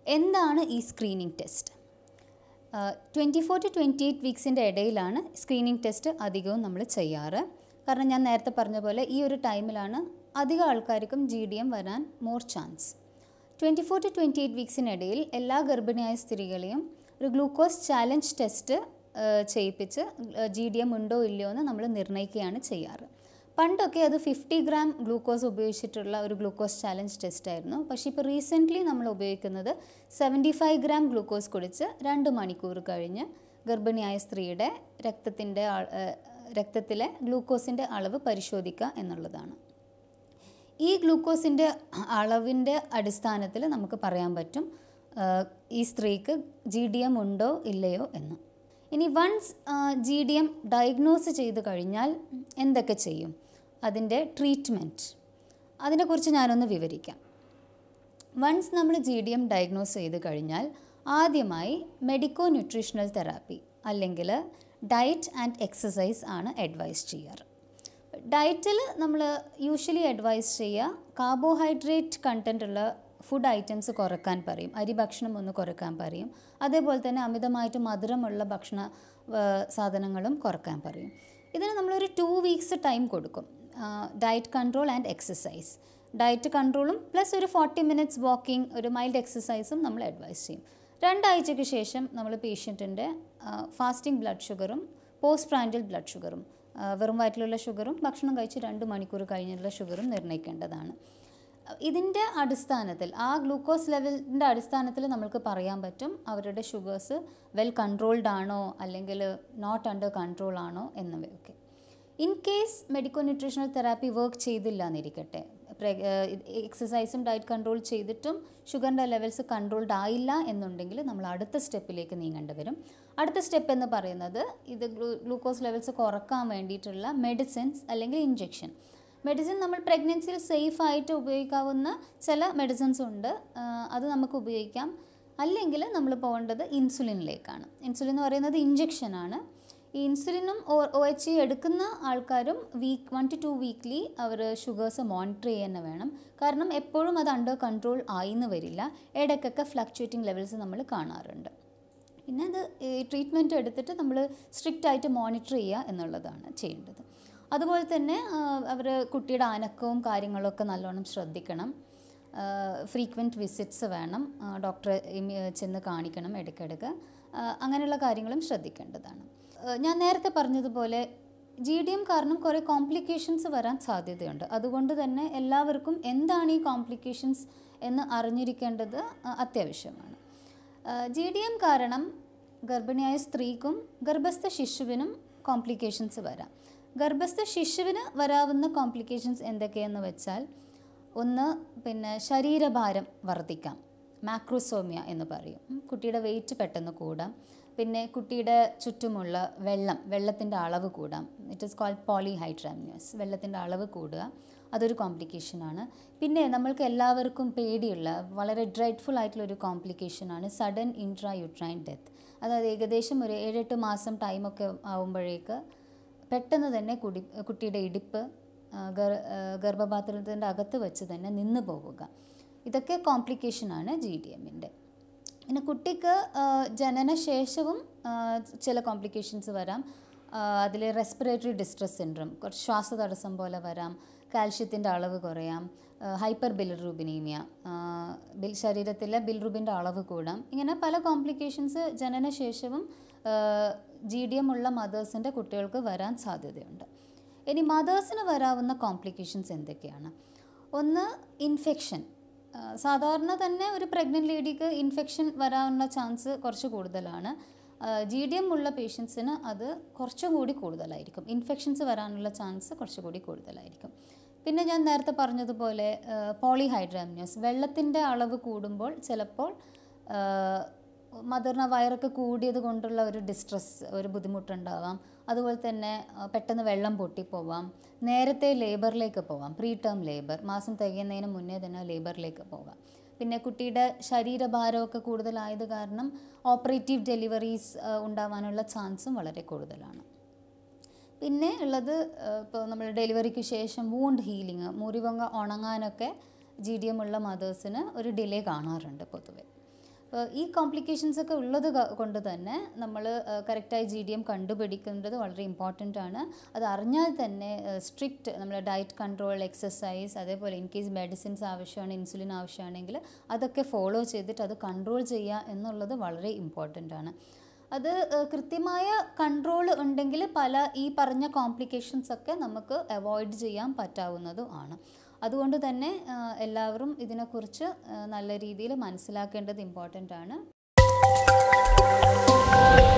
എന്താണ് ഈ screening test twenty four to twenty eight വീക്സിൻ്റെ ഇടയിലാണ് സ്ക്രീനിങ് ടെസ്റ്റ് അധികവും നമ്മൾ ചെയ്യാറ് കാരണം ഞാൻ നേരത്തെ പറഞ്ഞ പോലെ ഈ ഒരു ടൈമിലാണ് അധികം ആൾക്കാർക്കും ജി ഡി എം വരാൻ more chance twenty four to twenty eight വീക്സിനിടയിൽ എല്ലാ ഗർഭിണിയായ സ്ത്രീകളെയും ഒരു ഗ്ലൂക്കോസ് ചാലഞ്ച് ടെസ്റ്റ് ചെയ്യിപ്പിച്ച് ജി ഡി എം ഉണ്ടോ ഇല്ലയോ എന്ന് നമ്മൾ നിർണ്ണയിക്കുകയാണ് ചെയ്യാറ് പണ്ടൊക്കെ അത് ഫിഫ്റ്റി ഗ്രാം ഗ്ലൂക്കോസ് ഉപയോഗിച്ചിട്ടുള്ള ഒരു ഗ്ലൂക്കോസ് ചാലഞ്ച് ടെസ്റ്റ് ആയിരുന്നു പക്ഷേ ഇപ്പോൾ റീസെൻ്റ്ലി നമ്മൾ ഉപയോഗിക്കുന്നത് സെവൻറ്റി ഫൈവ് ഗ്രാം ഗ്ലൂക്കോസ് കുടിച്ച് രണ്ട് മണിക്കൂർ കഴിഞ്ഞ് ഗർഭിണിയായ സ്ത്രീയുടെ രക്തത്തിൻ്റെ രക്തത്തിലെ ഗ്ലൂക്കോസിൻ്റെ അളവ് പരിശോധിക്കുക എന്നുള്ളതാണ് ഈ ഗ്ലൂക്കോസിൻ്റെ അളവിൻ്റെ അടിസ്ഥാനത്തിൽ നമുക്ക് പറയാൻ പറ്റും ഈ സ്ത്രീക്ക് ജി ഡി എം ഉണ്ടോ ഇല്ലയോ എന്ന് ഇനി once G D M diagnose ചെയ്ത് കഴിഞ്ഞാൽ എന്തൊക്കെ ചെയ്യും അതിൻ്റെ ട്രീറ്റ്മെൻറ്റ് അതിനെക്കുറിച്ച് ഞാനൊന്ന് വിവരിക്കാം വൺസ് നമ്മൾ ജി ഡി എം ഡയഗ്നോസ് ചെയ്ത് കഴിഞ്ഞാൽ ആദ്യമായി മെഡിക്കോ ന്യൂട്രീഷണൽ തെറാപ്പി അല്ലെങ്കിൽ ഡയറ്റ് ആൻഡ് എക്സസൈസ് ആണ് അഡ്വൈസ് ചെയ്യാറ് ഡയറ്റിൽ നമ്മൾ യൂഷ്വലി അഡ്വൈസ് ചെയ്യുക കാർബോഹൈഡ്രേറ്റ് കണ്ടൻ്റ് ഉള്ള ഫുഡ് ഐറ്റംസ് കുറക്കാൻ പറയും അരി ഭക്ഷണം ഒന്ന് കുറക്കാൻ പറയും അതേപോലെ തന്നെ അമിതമായിട്ട് മധുരമുള്ള ഭക്ഷണ സാധനങ്ങളും കുറക്കാൻ പറയും ഇതിന് നമ്മളൊരു ടു വീക്സ് ടൈം കൊടുക്കും diet control and exercise diet കൺട്രോളും പ്ലസ് ഒരു ഫോർട്ടി മിനിറ്റ്സ് വാക്കിംഗ് ഒരു മൈൽഡ് എക്സസൈസും നമ്മൾ അഡ്വൈസ് ചെയ്യും രണ്ടാഴ്ചയ്ക്ക് ശേഷം നമ്മൾ പേഷ്യൻറ്റിൻ്റെ ഫാസ്റ്റിംഗ് ബ്ലഡ് ഷുഗറും പോസ്റ്റ് പ്രാൻഡൽ ബ്ലഡ് ഷുഗറും വെറും വയറ്റിലുള്ള ഷുഗറും ഭക്ഷണം കഴിച്ച് രണ്ട് മണിക്കൂർ കഴിഞ്ഞുള്ള ഷുഗറും നിർണ്ണയിക്കേണ്ടതാണ് ഇതിൻ്റെ അടിസ്ഥാനത്തിൽ ആ ഗ്ലൂക്കോസ് ലെവലിൻ്റെ അടിസ്ഥാനത്തിൽ നമുക്ക് പറയാൻ പറ്റും അവരുടെ ഷുഗേഴ്സ് വെൽ കൺട്രോൾഡ് ആണോ അല്ലെങ്കിൽ നോട്ട് അണ്ടർ കൺട്രോൾ ആണോ എന്നിവയൊക്കെ in case medico nutritional therapy work ചെയ്തില്ല എന്നിരിക്കട്ടെ എക്സസൈസും ഡയറ്റ് കൺട്രോൾ ചെയ്തിട്ടും ഷുഗറിൻ്റെ ലെവൽസ് കൺട്രോൾഡ് ആയില്ല എന്നുണ്ടെങ്കിൽ നമ്മൾ അടുത്ത സ്റ്റെപ്പിലേക്ക് നീങ്ങേണ്ടി വരും അടുത്ത സ്റ്റെപ്പ് എന്ന് പറയുന്നത് ഇത് ഗ്ലൂ ഗ്ലൂക്കോസ് ലെവൽസ് കുറക്കാൻ വേണ്ടിയിട്ടുള്ള മെഡിസിൻസ് അല്ലെങ്കിൽ ഇഞ്ചെക്ഷൻ മെഡിസിൻ നമ്മൾ പ്രഗ്നൻസിയിൽ സേഫ് ആയിട്ട് ഉപയോഗിക്കാവുന്ന ചില മെഡിസിൻസ് ഉണ്ട് അത് നമുക്ക് ഉപയോഗിക്കാം അല്ലെങ്കിൽ നമ്മൾ പോകേണ്ടത് ഇൻസുലിനിലേക്കാണ് ഇൻസുലിൻ എന്ന് പറയുന്നത് ഇഞ്ചെക്ഷനാണ് ഈ ഇൻസുലിനും ഒ എച്ച് ഇ എടുക്കുന്ന ആൾക്കാരും week one to two weekly അവർ ഷുഗേഴ്സ് മോണിറ്റർ ചെയ്യാൻ വേണം കാരണം എപ്പോഴും അത് അണ്ടർ കൺട്രോൾ ആയിന്ന് വരില്ല ഇടയ്ക്കൊക്കെ ഫ്ലക്ച്വേറ്റിംഗ് ലെവൽസ് നമ്മൾ കാണാറുണ്ട് പിന്നെ അത് ഈ ട്രീറ്റ്മെൻറ്റ് എടുത്തിട്ട് നമ്മൾ സ്ട്രിക്റ്റ് ആയിട്ട് മോണിറ്റർ ചെയ്യുക എന്നുള്ളതാണ് ചെയ്യേണ്ടത് അതുപോലെ തന്നെ അവർ കുട്ടിയുടെ അനക്കവും കാര്യങ്ങളൊക്കെ നല്ലോണം ശ്രദ്ധിക്കണം ഫ്രീക്വൻറ്റ് വിസിറ്റ്സ് വേണം ഡോക്ടറെ ചെന്ന് കാണിക്കണം ഇടയ്ക്കിടയ്ക്ക് അങ്ങനെയുള്ള കാര്യങ്ങളും ശ്രദ്ധിക്കേണ്ടതാണ് ഞാൻ നേരത്തെ പറഞ്ഞതുപോലെ ജി ഡി എം കാരണം കുറേ കോംപ്ലിക്കേഷൻസ് വരാൻ സാധ്യതയുണ്ട് അതുകൊണ്ട് തന്നെ എല്ലാവർക്കും എന്താണ് ഈ കോംപ്ലിക്കേഷൻസ് എന്ന് അറിഞ്ഞിരിക്കേണ്ടത് അത്യാവശ്യമാണ് ജി ഡി എം കാരണം ഗർഭിണിയായ സ്ത്രീക്കും ഗർഭസ്ഥ ശിശുവിനും കോംപ്ലിക്കേഷൻസ് വരാം ഗർഭസ്ഥ ശിശുവിന് വരാവുന്ന കോംപ്ലിക്കേഷൻസ് എന്തൊക്കെയെന്ന് വെച്ചാൽ ഒന്ന് പിന്നെ ശരീരഭാരം വർദ്ധിക്കാം മാക്രോസോമിയ എന്ന് പറയും കുട്ടിയുടെ വെയിറ്റ് പെട്ടെന്ന് കൂടാം പിന്നെ കുട്ടിയുടെ ചുറ്റുമുള്ള വെള്ളം വെള്ളത്തിൻ്റെ അളവ് കൂടാം ഇറ്റ് ഈസ് കോൾഡ് പോളിഹൈഡ്രാമിനസ് വെള്ളത്തിൻ്റെ അളവ് കൂടുക അതൊരു കോംപ്ലിക്കേഷനാണ് പിന്നെ നമ്മൾക്ക് എല്ലാവർക്കും പേടിയുള്ള വളരെ ഡ്രെഡ്ഫുൾ ആയിട്ടുള്ള ഒരു കോംപ്ലിക്കേഷനാണ് സഡൻ ഇൻട്രാ യുട്രൈൻ ഡെത്ത് അതായത് ഏകദേശം ഒരു ഏഴെട്ട് മാസം ടൈമൊക്കെ ആവുമ്പോഴേക്ക് പെട്ടെന്ന് തന്നെ കുടി കുട്ടിയുടെ ഇടിപ്പ് ഗർഭപാത്രത്തിൻ്റെ അകത്ത് വെച്ച് തന്നെ നിന്ന് പോവുക ഇതൊക്കെ കോംപ്ലിക്കേഷനാണ് ജി ഡി എമ്മിൻ്റെ പിന്നെ കുട്ടിക്ക് ജനനശേഷവും ചില കോംപ്ലിക്കേഷൻസ് വരാം അതിൽ റെസ്പിറേറ്ററി ഡിസ്ട്രസ് സിൻഡ്രം കുറച്ച് ശ്വാസതടസ്സം പോലെ വരാം കാൽഷ്യത്തിൻ്റെ അളവ് കുറയാം ഹൈപ്പർ ബിൽറൂബിനീമിയ ബിൽ ശരീരത്തിലെ ബിൽറൂബിൻ്റെ അളവ് കൂടാം ഇങ്ങനെ പല കോംപ്ലിക്കേഷൻസ് ജനനശേഷവും ജി ഡി എം ഉള്ള മദേഴ്സിൻ്റെ കുട്ടികൾക്ക് വരാൻ സാധ്യതയുണ്ട് ഇനി മദേഴ്സിന് വരാവുന്ന കോംപ്ലിക്കേഷൻസ് എന്തൊക്കെയാണ് ഒന്ന് ഇൻഫെക്ഷൻ സാധാരണ തന്നെ ഒരു പ്രഗ്നൻറ്റ് ലേഡിക്ക് ഇൻഫെക്ഷൻ വരാനുള്ള ചാൻസ് കുറച്ച് കൂടുതലാണ് ജി ഡി എം ഉള്ള പേഷ്യൻസിന് അത് കുറച്ചും കൂടി കൂടുതലായിരിക്കും ഇൻഫെക്ഷൻസ് വരാനുള്ള ചാൻസ് കുറച്ചുകൂടി കൂടുതലായിരിക്കും പിന്നെ ഞാൻ നേരത്തെ പറഞ്ഞതുപോലെ പോളിഹൈഡ്രാമിനസ് വെള്ളത്തിൻ്റെ അളവ് കൂടുമ്പോൾ ചിലപ്പോൾ മദറിന് വയറൊക്കെ കൂടിയത് കൊണ്ടുള്ള ഒരു ഡിസ്ട്രെസ് ഒരു ബുദ്ധിമുട്ടുണ്ടാവാം അതുപോലെ തന്നെ പെട്ടെന്ന് വെള്ളം പൊട്ടിപ്പോവാം നേരത്തെ ലേബറിലേക്ക് പോവാം പ്രീ ടേം ലേബർ മാസം തികയുന്നതിന് മുന്നേ തന്നെ ലേബറിലേക്ക് പോവാം പിന്നെ കുട്ടിയുടെ ശരീരഭാരമൊക്കെ കൂടുതലായത് കാരണം ഓപ്പറേറ്റീവ് ഡെലിവറീസ് ഉണ്ടാവാനുള്ള ചാൻസും വളരെ കൂടുതലാണ് പിന്നെ ഉള്ളത് ഇപ്പോൾ നമ്മൾ ഡെലിവറിക്ക് ശേഷം വൂണ്ട് ഹീലിംഗ് മുറിവങ്ങ ഉണങ്ങാനൊക്കെ ജി ഡി എം ഉള്ള മദേഴ്സിന് ഒരു ഡിലേ കാണാറുണ്ട് പൊതുവെ അപ്പോൾ ഈ കോംപ്ലിക്കേഷൻസ് ഒക്കെ ഉള്ളത് ക- കൊണ്ട് തന്നെ നമ്മൾ കറക്റ്റായി ജി ഡി എം കണ്ടുപിടിക്കേണ്ടത് വളരെ ഇമ്പോർട്ടൻ്റ് ആണ് അത് അറിഞ്ഞാൽ തന്നെ സ്ട്രിക്റ്റ് നമ്മൾ ഡയറ്റ് കൺട്രോൾ എക്സസൈസ് അതേപോലെ ഇൻ കേസ് മെഡിസിൻസ് ആവശ്യമാണ് ഇൻസുലിൻ ആവശ്യമാണെങ്കിൽ അതൊക്കെ ഫോളോ ചെയ്തിട്ട് അത് കൺട്രോൾ ചെയ്യുക എന്നുള്ളത് വളരെ ഇമ്പോർട്ടൻ്റ് ആണ് അത് ഏഹ്, കൃത്യമായ കൺട്രോൾ ഉണ്ടെങ്കിൽ പല ഈ പറഞ്ഞ കോംപ്ലിക്കേഷൻസ് ഒക്കെ നമുക്ക് അവോയ്ഡ് ചെയ്യാൻ പറ്റാവുന്നതും ആണ് അതുകൊണ്ട് തന്നെ ഏഹ്, എല്ലാവരും ഇതിനെക്കുറിച്ച് ഏഹ്, നല്ല രീതിയിൽ മനസ്സിലാക്കേണ്ടത് ഇമ്പോർട്ടൻ്റ് ആണ്